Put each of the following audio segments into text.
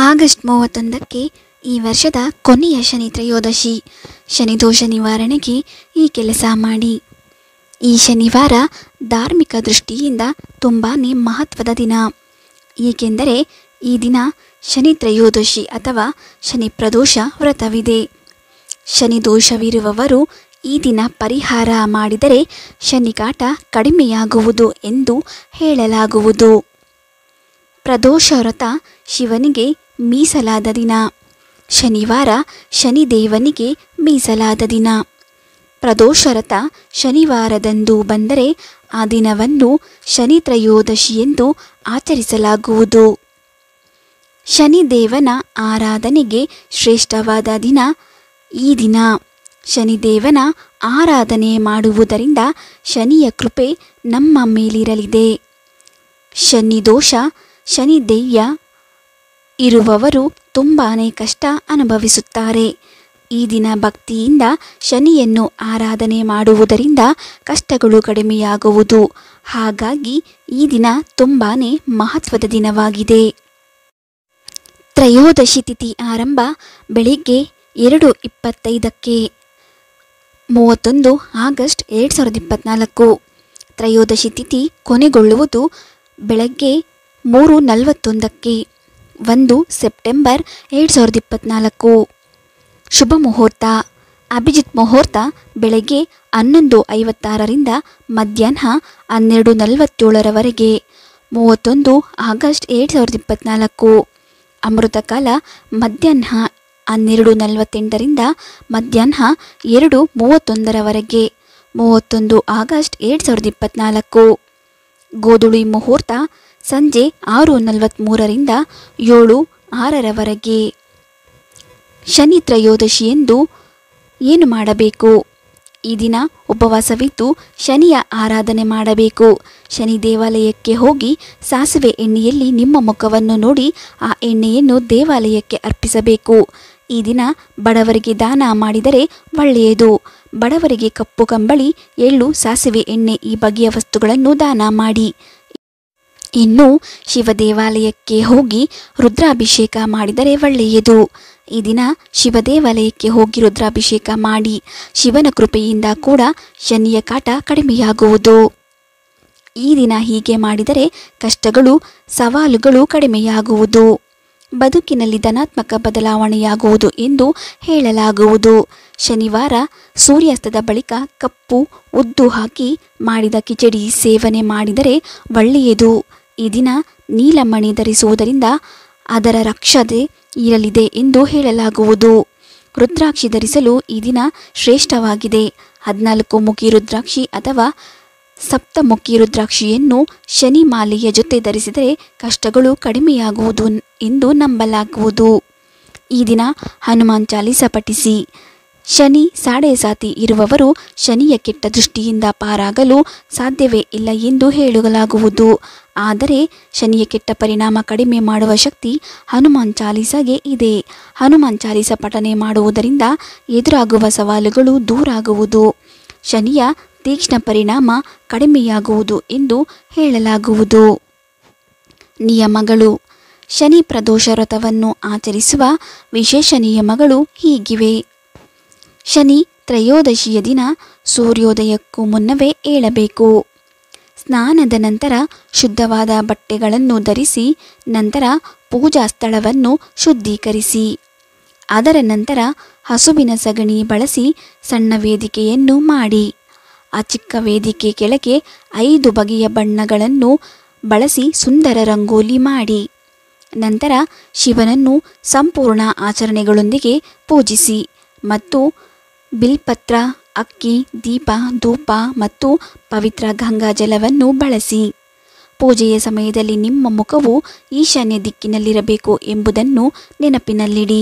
August ಮೂವತ್ತೊಂದಕ್ಕೆ ಈ ವರ್ಷದ ಕೊನೆಯ ಶನಿ ತ್ರಯೋದಶಿ ಶನಿದೋಷ ನಿವಾರಣೆಗೆ ಈ ಕೆಲಸ ಮಾಡಿ ಈ ಶನಿವಾರ ಧಾರ್ಮಿಕ ದೃಷ್ಟಿಯಿಂದ ತುಂಬಾ ಮಹತ್ವದ ದಿನ ಏಕೆಂದರೆ ಈ ದಿನ ಶನಿ ತ್ರಯೋದಶಿ ಅಥವಾ ಶನಿ ಪ್ರದೋಷ ವ್ರತವಿದೆ ಶನಿ ದೋಷವಿರುವವರು ಈ ದಿನ ಪರಿಹಾರ ಮಾಡಿದರೆ ಶನಿಕಾಟ ಕಡಿಮೆಯಾಗುವುದು ಎಂದು ಹೇಳಲಾಗುವುದು ಪ್ರದೋಷ ವ್ರತ ಶಿವನಿಗೆ ಮೀಸಲಾದ ದಿನ ಶನಿವಾರ ಶನಿದೇವನಿಗೆ ಮೀಸಲಾದ ದಿನ ಪ್ರದೋಷ ವ್ರತ ಶನಿವಾರದಂದು ಬಂದರೆ ಆ ದಿನವನ್ನು ಶನಿ ತ್ರಯೋದಶಿ ಎಂದು ಆಚರಿಸಲಾಗುವುದು ಶನಿದೇವನ ಆರಾಧನೆಗೆ ಶ್ರೇಷ್ಠವಾದ ದಿನ ಈ ದಿನ ಶನಿದೇವನ ಆರಾಧನೆ ಮಾಡುವುದರಿಂದ ಶನಿಯ ಕೃಪೆ ನಮ್ಮ ಮೇಲಿರಲಿದೆ ಶನಿ ದೋಷ ಶನಿ ದೆಯ್ಯ ಇರುವವರು ತುಂಬಾ ಕಷ್ಟ ಅನುಭವಿಸುತ್ತಾರೆ ಈ ದಿನ ಭಕ್ತಿಯಿಂದ ಶನಿಯನ್ನು ಆರಾಧನೆ ಮಾಡುವುದರಿಂದ ಕಷ್ಟಗಳು ಕಡಿಮೆಯಾಗುವುದು ಹಾಗಾಗಿ ಈ ದಿನ ತುಂಬಾ ಮಹತ್ವದ ದಿನವಾಗಿದೆ ತ್ರಯೋದಶಿ ತಿಥಿ ಆರಂಭ ಬೆಳಿಗ್ಗೆ ಎರಡು ಇಪ್ಪತ್ತೈದಕ್ಕೆ ಮೂವತ್ತೊಂದು ಆಗಸ್ಟ್ ಎರಡು ಸಾವಿರದ ಇಪ್ಪತ್ತ್ನಾಲ್ಕು ತ್ರಯೋದಶಿ ತಿಥಿ ಕೊನೆಗೊಳ್ಳುವುದು ಬೆಳಗ್ಗೆ ಮೂರು ನಲವತ್ತೊಂದಕ್ಕೆ ಒಂದು ಸೆಪ್ಟೆಂಬರ್ ಎರಡು ಸಾವಿರದ ಇಪ್ಪತ್ತ್ನಾಲ್ಕು ಶುಭ ಮುಹೂರ್ತ ಅಭಿಜಿತ್ ಮುಹೂರ್ತ ಬೆಳಗ್ಗೆ ಹನ್ನೊಂದು ಐವತ್ತಾರರಿಂದ ಮಧ್ಯಾಹ್ನ ಹನ್ನೆರಡು ನಲವತ್ತೇಳರವರೆಗೆ ಮೂವತ್ತೊಂದು ಆಗಸ್ಟ್ ಎರಡು ಸಾವಿರದ ಇಪ್ಪತ್ತ್ನಾಲ್ಕು ಅಮೃತಕಾಲ ಮಧ್ಯಾಹ್ನ ಹನ್ನೆರಡು ನಲವತ್ತೆಂಟರಿಂದ ಮಧ್ಯಾಹ್ನ ಎರಡು ಮೂವತ್ತೊಂದರವರೆಗೆ ಮೂವತ್ತೊಂದು ಆಗಸ್ಟ್ ಎರಡು ಸಾವಿರದ ಇಪ್ಪತ್ತ್ನಾಲ್ಕು ಗೋಧುಳಿ ಮುಹೂರ್ತ ಸಂಜೆ ಆರು ನಲವತ್ತ್ಮೂರರಿಂದ ಏಳು ಆರರವರೆಗೆ ಶನಿ ತ್ರಯೋದಶಿಯೆಂದು ಏನು ಮಾಡಬೇಕು ಈ ದಿನ ಉಪವಾಸವಿದ್ದು ಶನಿಯ ಆರಾಧನೆ ಮಾಡಬೇಕು ಶನಿ ದೇವಾಲಯಕ್ಕೆ ಹೋಗಿ ಸಾಸಿವೆ ಎಣ್ಣೆಯಲ್ಲಿ ನಿಮ್ಮ ಮುಖವನ್ನು ನೋಡಿ ಆ ಎಣ್ಣೆಯನ್ನು ದೇವಾಲಯಕ್ಕೆ ಅರ್ಪಿಸಬೇಕು ಈ ದಿನ ಬಡವರಿಗೆ ದಾನ ಮಾಡಿದರೆ ಒಳ್ಳೆಯದು ಬಡವರಿಗೆ ಕಪ್ಪು ಕಂಬಳಿ ಎಳ್ಳು ಸಾಸಿವೆ ಎಣ್ಣೆ ಈ ಬಗೆಯ ವಸ್ತುಗಳನ್ನು ದಾನ ಮಾಡಿ ಇನ್ನು ಶಿವ ದೇವಾಲಯಕ್ಕೆ ಹೋಗಿ ರುದ್ರಾಭಿಷೇಕ ಮಾಡಿದರೆ ಒಳ್ಳೆಯದು ಈ ದಿನ ಶಿವ ದೇವಾಲಯಕ್ಕೆ ಹೋಗಿ ರುದ್ರಾಭಿಷೇಕ ಮಾಡಿ ಶಿವನ ಕೃಪೆಯಿಂದ ಕೂಡ ಶನಿಯ ಕಾಟ ಕಡಿಮೆಯಾಗುವುದು ಈ ದಿನ ಹೀಗೆ ಮಾಡಿದರೆ ಕಷ್ಟಗಳು ಸವಾಲುಗಳು ಕಡಿಮೆಯಾಗುವುದು ಬದುಕಿನಲ್ಲಿ ಧನಾತ್ಮಕ ಬದಲಾವಣೆಯಾಗುವುದು ಎಂದು ಹೇಳಲಾಗುವುದು ಶನಿವಾರ ಸೂರ್ಯಾಸ್ತದ ಬಳಿಕ ಕಪ್ಪು ಉದ್ದು ಹಾಕಿ ಮಾಡಿದ ಕಿಚಡಿ ಸೇವನೆ ಮಾಡಿದರೆ ಒಳ್ಳೆಯದು ಈ ದಿನ ನೀಲಮಣಿ ಧರಿಸುವುದರಿಂದ ಅದರ ರಕ್ಷತೆ ಇರಲಿದೆ ಎಂದು ಹೇಳಲಾಗುವುದು ರುದ್ರಾಕ್ಷಿ ಧರಿಸಲು ಈ ದಿನ ಶ್ರೇಷ್ಠವಾಗಿದೆ ಹದಿನಾಲ್ಕು ಮುಖಿ ರುದ್ರಾಕ್ಷಿ ಅಥವಾ ಸಪ್ತಮುಖಿ ರುದ್ರಾಕ್ಷಿಯನ್ನು ಶನಿ ಮಾಲೆಯ ಜೊತೆ ಧರಿಸಿದರೆ ಕಷ್ಟಗಳು ಕಡಿಮೆಯಾಗುವುದು ಎಂದು ನಂಬಲಾಗುವುದು ಈ ದಿನ ಹನುಮಾನ್ ಚಾಲಿಸ ಪಠಿಸಿ ಶನಿ ಸಾಡೆ ಸಾತಿ ಇರುವವರು ಶನಿಯ ಕೆಟ್ಟ ದೃಷ್ಟಿಯಿಂದ ಪಾರಾಗಲು ಸಾಧ್ಯವೇ ಇಲ್ಲ ಎಂದು ಹೇಳಲಾಗುವುದು ಆದರೆ ಶನಿಯ ಕೆಟ್ಟ ಪರಿಣಾಮ ಕಡಿಮೆ ಮಾಡುವ ಶಕ್ತಿ ಹನುಮಾನ್ ಚಾಲಿಸಗೆ ಇದೆ ಹನುಮಾನ್ ಚಾಲಿಸ ಪಠನೆ ಮಾಡುವುದರಿಂದ ಎದುರಾಗುವ ಸವಾಲುಗಳು ದೂರಾಗುವುದು ಶನಿಯ ತೀಕ್ಷ್ಣ ಪರಿಣಾಮ ಕಡಿಮೆಯಾಗುವುದು ಎಂದು ಹೇಳಲಾಗುವುದು ನಿಯಮಗಳು ಶನಿ ಪ್ರದೋಷ ವ್ರತವನ್ನು ಆಚರಿಸುವ ವಿಶೇಷ ನಿಯಮಗಳು ಹೀಗಿವೆ ಶನಿ ತ್ರಯೋದಶಿಯ ದಿನ ಸೂರ್ಯೋದಯಕ್ಕೂ ಮುನ್ನವೇ ಏಳಬೇಕು ಸ್ನಾನದ ನಂತರ ಶುದ್ಧವಾದ ಬಟ್ಟೆಗಳನ್ನು ಧರಿಸಿ ನಂತರ ಪೂಜಾ ಸ್ಥಳವನ್ನು ಶುದ್ಧೀಕರಿಸಿ ಅದರ ನಂತರ ಹಸುವಿನ ಸಗಣಿ ಬಳಸಿ ಸಣ್ಣ ವೇದಿಕೆಯನ್ನು ಮಾಡಿ ಆ ಚಿಕ್ಕ ವೇದಿಕೆ ಕೆಳಗೆ ಐದು ಬಗೆಯ ಬಣ್ಣಗಳನ್ನು ಬಳಸಿ ಸುಂದರ ರಂಗೋಲಿ ಮಾಡಿ ನಂತರ ಶಿವನನ್ನು ಸಂಪೂರ್ಣ ಆಚರಣೆಗಳೊಂದಿಗೆ ಪೂಜಿಸಿ ಮತ್ತು ಬಿಲ್ಪತ್ರ ಅಕ್ಕಿ ದೀಪ ಧೂಪ ಮತ್ತು ಪವಿತ್ರ ಗಂಗಾ ಜಲವನ್ನು ಬಳಸಿ ಪೂಜೆಯ ಸಮಯದಲ್ಲಿ ನಿಮ್ಮ ಮುಖವು ಈಶಾನ್ಯ ದಿಕ್ಕಿನಲ್ಲಿರಬೇಕು ಎಂಬುದನ್ನು ನೆನಪಿನಲ್ಲಿಡಿ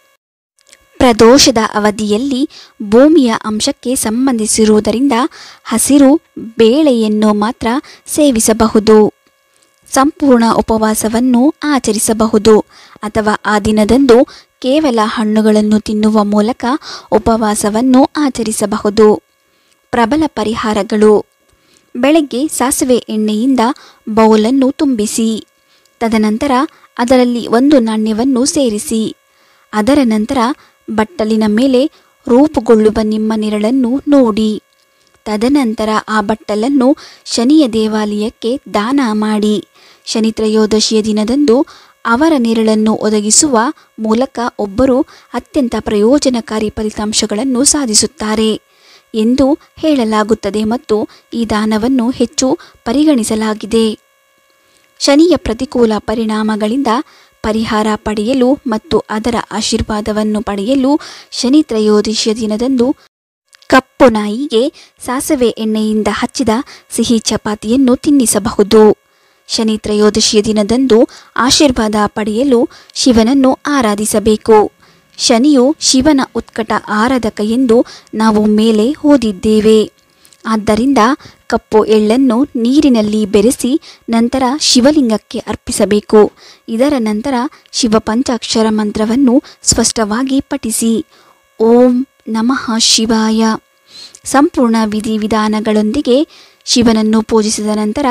ಪ್ರದೋಷದ ಅವಧಿಯಲ್ಲಿ ಭೂಮಿಯ ಅಂಶಕ್ಕೆ ಸಂಬಂಧಿಸಿರುವುದರಿಂದ ಹಸಿರು ಬೇಳೆಯನ್ನು ಮಾತ್ರ ಸೇವಿಸಬಹುದು ಸಂಪೂರ್ಣ ಉಪವಾಸವನ್ನು ಆಚರಿಸಬಹುದು ಅಥವಾ ಆ ದಿನದಂದು ಕೇವಲ ಹಣ್ಣುಗಳನ್ನು ತಿನ್ನುವ ಮೂಲಕ ಉಪವಾಸವನ್ನು ಆಚರಿಸಬಹುದು ಪ್ರಬಲ ಪರಿಹಾರಗಳು ಬೆಳಗ್ಗೆ ಸಾಸಿವೆ ಎಣ್ಣೆಯಿಂದ ಬೌಲನ್ನು ತುಂಬಿಸಿ ತದನಂತರ ಅದರಲ್ಲಿ ಒಂದು ನಾಣ್ಯವನ್ನು ಸೇರಿಸಿ ಅದರ ನಂತರ ಬಟ್ಟಲಿನ ಮೇಲೆ ರೂಪುಗೊಳ್ಳುವ ನಿಮ್ಮ ನೆರಳನ್ನು ನೋಡಿ ತದನಂತರ ಆ ಬಟ್ಟಲನ್ನು ಶನಿಯ ದೇವಾಲಯಕ್ಕೆ ದಾನ ಮಾಡಿ ಶನಿ ತ್ರಯೋದಶಿಯ ದಿನದಂದು ಅವರ ನೆರಳನ್ನು ಒದಗಿಸುವ ಮೂಲಕ ಒಬ್ಬರು ಅತ್ಯಂತ ಪ್ರಯೋಜನಕಾರಿ ಫಲಿತಾಂಶಗಳನ್ನು ಸಾಧಿಸುತ್ತಾರೆ ಎಂದು ಹೇಳಲಾಗುತ್ತದೆ ಮತ್ತು ಈ ದಾನವನ್ನು ಹೆಚ್ಚು ಪರಿಗಣಿಸಲಾಗಿದೆ ಶನಿಯ ಪ್ರತಿಕೂಲ ಪರಿಣಾಮಗಳಿಂದ ಪರಿಹಾರ ಪಡೆಯಲು ಮತ್ತು ಅದರ ಆಶೀರ್ವಾದವನ್ನು ಪಡೆಯಲು ಶನಿ ತ್ರಯೋದಶಿಯ ದಿನದಂದು ಕಪ್ಪು ನಾಯಿಗೆ ಸಾಸಿವೆ ಎಣ್ಣೆಯಿಂದ ಹಚ್ಚಿದ ಸಿಹಿ ಚಪಾತಿಯನ್ನು ತಿನ್ನಿಸಬಹುದು ಶನಿ ತ್ರಯೋದಶಿಯ ದಿನದಂದು ಆಶೀರ್ವಾದ ಪಡೆಯಲು ಶಿವನನ್ನು ಆರಾಧಿಸಬೇಕು ಶನಿಯು ಶಿವನ ಉತ್ಕಟ ಆರಾಧಕ ಎಂದು ನಾವು ಮೇಲೆ ಓದಿದ್ದೇವೆ ಆದ್ದರಿಂದ ಕಪ್ಪು ಎಳ್ಳನ್ನು ನೀರಿನಲ್ಲಿ ಬೆರೆಸಿ ನಂತರ ಶಿವಲಿಂಗಕ್ಕೆ ಅರ್ಪಿಸಬೇಕು ಇದರ ನಂತರ ಶಿವ ಪಂಚಾಕ್ಷರ ಮಂತ್ರವನ್ನು ಸ್ಪಷ್ಟವಾಗಿ ಪಠಿಸಿ ಓಂ ನಮಃ ಶಿವಾಯ ಸಂಪೂರ್ಣ ವಿಧಿವಿಧಾನಗಳೊಂದಿಗೆ ಶಿವನನ್ನು ಪೂಜಿಸಿದ ನಂತರ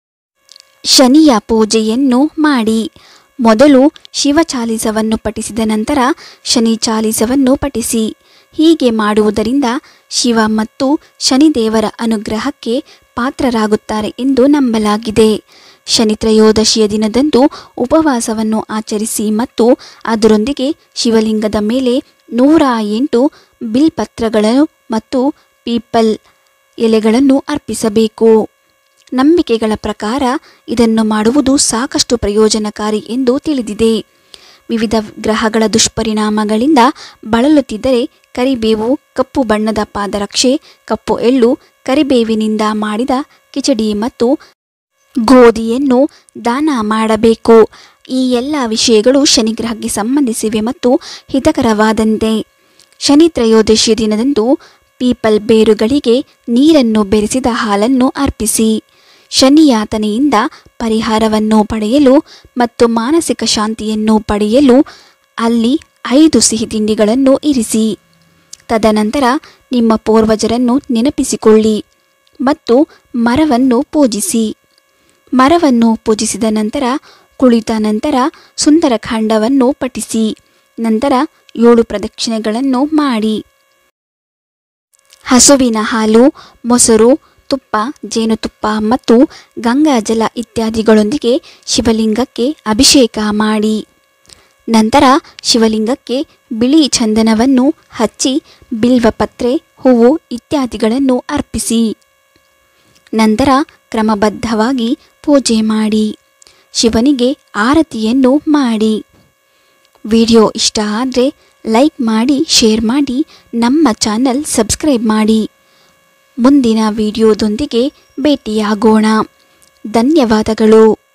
ಶನಿಯ ಪೂಜೆಯನ್ನು ಮಾಡಿ ಮೊದಲು ಶಿವ ಚಾಲಿಸವನ್ನು ಪಠಿಸಿದ ನಂತರ ಶನಿ ಚಾಲಿಸವನ್ನು ಪಠಿಸಿ ಹೀಗೆ ಮಾಡುವುದರಿಂದ ಶಿವ ಮತ್ತು ಶನಿದೇವರ ಅನುಗ್ರಹಕ್ಕೆ ಪಾತ್ರರಾಗುತ್ತಾರೆ ಎಂದು ನಂಬಲಾಗಿದೆ ಶನಿ ತ್ರಯೋದಶಿಯ ದಿನದಂದು ಉಪವಾಸವನ್ನು ಆಚರಿಸಿ ಮತ್ತು ಅದರೊಂದಿಗೆ ಶಿವಲಿಂಗದ ಮೇಲೆ ನೂರ ಎಂಟು ಬಿಲ್ಪತ್ರಗಳು ಮತ್ತು ಪೀಪಲ್ ಎಲೆಗಳನ್ನು ಅರ್ಪಿಸಬೇಕು ನಂಬಿಕೆಗಳ ಪ್ರಕಾರ ಇದನ್ನು ಮಾಡುವುದು ಸಾಕಷ್ಟು ಪ್ರಯೋಜನಕಾರಿ ಎಂದು ತಿಳಿದಿದೆ ವಿವಿಧ ಗ್ರಹಗಳ ದುಷ್ಪರಿಣಾಮಗಳಿಂದ ಬಳಲುತ್ತಿದ್ದರೆ ಕರಿಬೇವು ಕಪ್ಪು ಬಣ್ಣದ ಪಾದರಕ್ಷೆ ಕಪ್ಪು ಎಳ್ಳು ಕರಿಬೇವಿನಿಂದ ಮಾಡಿದ ಕಿಚಡಿ ಮತ್ತು ಗೋಧಿಯನ್ನು ದಾನ ಮಾಡಬೇಕು ಈ ಎಲ್ಲ ವಿಷಯಗಳು ಶನಿಗ್ರಹಕ್ಕೆ ಸಂಬಂಧಿಸಿವೆ ಮತ್ತು ಹಿತಕರವಾದಂತೆ ಶನಿ ತ್ರಯೋದಶಿ ದಿನದಂದು ಪೀಪಲ್ ಬೇರುಗಳಿಗೆ ನೀರನ್ನು ಬೆರೆಸಿದ ಹಾಲನ್ನು ಅರ್ಪಿಸಿ ಶನಿಯಾತನೆಯಿಂದ ಪರಿಹಾರವನ್ನು ಪಡೆಯಲು ಮತ್ತು ಮಾನಸಿಕ ಶಾಂತಿಯನ್ನು ಪಡೆಯಲು ಅಲ್ಲಿ ಐದು ಸಿಹಿ ತಿಂಡಿಗಳನ್ನು ಇರಿಸಿ ತದನಂತರ ನಿಮ್ಮ ಪೂರ್ವಜರನ್ನು ನೆನಪಿಸಿಕೊಳ್ಳಿ ಮತ್ತು ಮರವನ್ನು ಪೂಜಿಸಿ ಮರವನ್ನು ಪೂಜಿಸಿದ ನಂತರ ಕುಳಿತ ನಂತರ ಸುಂದರಕಾಂಡವನ್ನು ಪಠಿಸಿ ನಂತರ ಏಳು ಪ್ರದಕ್ಷಿಣೆಗಳನ್ನು ಮಾಡಿ ಹಸುವಿನ ಹಾಲು ಮೊಸರು ತುಪ್ಪ ಜೇನುತುಪ್ಪ ಮತ್ತು ಗಂಗಾಜಲ ಇತ್ಯಾದಿಗಳೊಂದಿಗೆ ಶಿವಲಿಂಗಕ್ಕೆ ಅಭಿಷೇಕ ಮಾಡಿ ನಂತರ ಶಿವಲಿಂಗಕ್ಕೆ ಬಿಳಿ ಚಂದನವನ್ನು ಹಚ್ಚಿ ಬಿಲ್ವಪತ್ರೆ ಹೂವು ಇತ್ಯಾದಿಗಳನ್ನು ಅರ್ಪಿಸಿ ನಂತರ ಕ್ರಮಬದ್ಧವಾಗಿ ಪೂಜೆ ಮಾಡಿ ಶಿವನಿಗೆ ಆರತಿಯನ್ನು ಮಾಡಿ ವಿಡಿಯೋ ಇಷ್ಟ ಆದರೆ ಲೈಕ್ ಮಾಡಿ ಶೇರ್ ಮಾಡಿ ನಮ್ಮ ಚಾನಲ್ ಸಬ್ಸ್ಕ್ರೈಬ್ ಮಾಡಿ ಮುಂದಿನ ವಿಡಿಯೋದೊಂದಿಗೆ ಭೇಟಿಯಾಗೋಣ ಧನ್ಯವಾದಗಳು